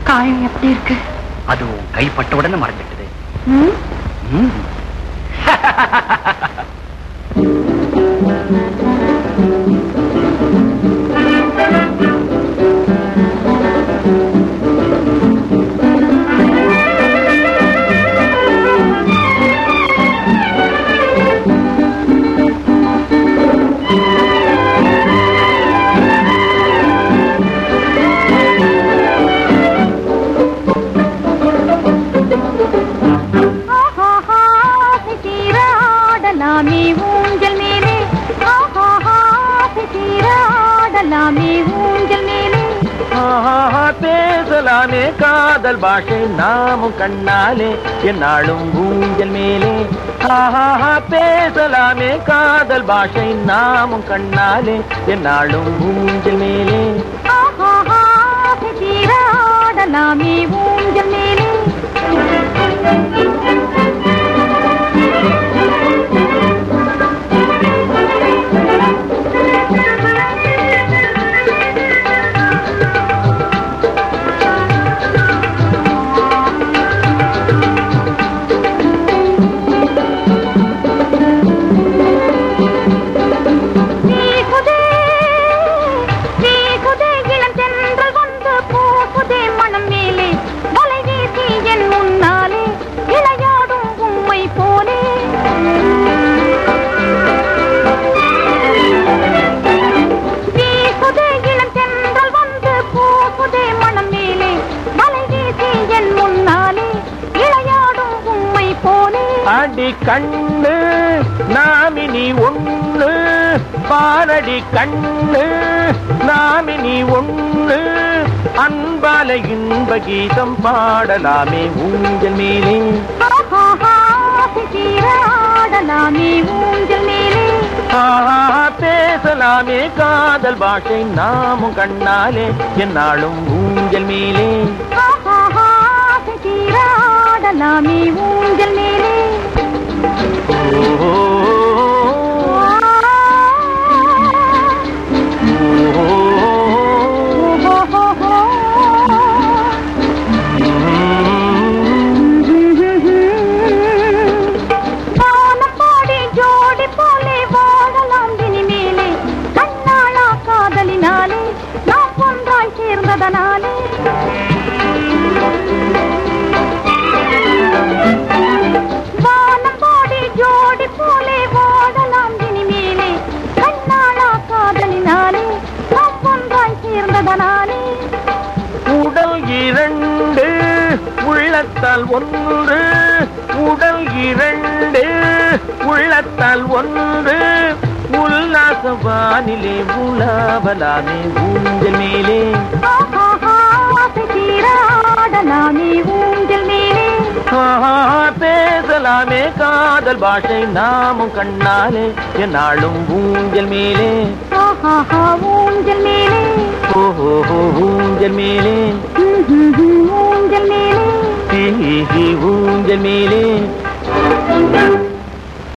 காயம் எப்படி இருக்கு அது உன் கைப்பட்ட உடனே மறைஞ்சிட்டது ம்? ம். ஆஹாஹா, சித்திராடலாமே ஊஞ்சல் மேலே ஆஹாஹா, சித்திராடலாமே ஊஞ்சல் மேலே ஆஹா, பேசலாமே காதல் பாஷை நாமும் கண்ணாலே என்னாலும் ஊஞ்சல் மேலே ஆஹா பேசலாமே காதல் பாஷை நாமும் கண்ணாலே என்னாலும் ஊஞ்சல் மேலே ஆஹாஹா, சித்திராடலாமே ஊஞ்சல் மேலே வீசுதே, வீசுதே இளந்தென்றல் வந்து பூசுதே மனம் மேலே வலை வீசி என் முன்னாலே விளையாடும் உம்மை போலே வீசுதே இளந்தென்றல் வந்து பூசுதே மனம் மேலே வலை வீசி என் முன்னாலே விளையாடும் உம்மை போலே அடி கண்ணு நாமினி ஒண்ணு பாரடி கண்ணு நாமினி ஒண்ணு அன்பால இன்ப கீதம் பாடலாமே ஊஞ்சல் மேலே ஆஹாஹா, சித்திராடலாமே ஊஞ்சல் மேலே ஆஹா பேசலாமே காதல் பாஷை நாமும் கண்ணாலே என்னாலும் ஊஞ்சல் மேலே ஆஹாஹா, சித்திராடலாமே ஊஞ்சல் மேலே ஓ, ஓ, ஓஹோஹோ. வானப்பாடி ஜோடி போலே வாழலாம் இனிமேலே கண்ணாளா காதலினாலே நாம் ஒன்றாய் சேர்ந்ததனாலே வானப்பாடி ஜோடி போலே வாழலாம் இனிமேலே கண்ணாளா காதலினாலே நாம் ஒன்றாய் சேர்ந்ததனாலே உடல் இரண்டு உள்ளத்தால் ஒன்று உடல் இரண்டு உள்ளத்தால் ஒன்று உல்லாச வானிலே உலாவலாமே ஊஞ்சல் மேலே ஆஹாஹா, சித்திராடலாமே ஊஞ்சல் மேலே ஆஹா, பேசலாமே காதல் பாஷை நாமும் கண்ணாலே என்னாலும் ஊஞ்சல் மேலே ஆஹாஹா, ஊஞ்சல் மேலே ஓஹோ ஊஞ்சல் மேலே ம்ஹும்ஹும், ஊஞ்சல் மேலே ஹி, ஹி, ஹி, ஊஞ்சல் மேலே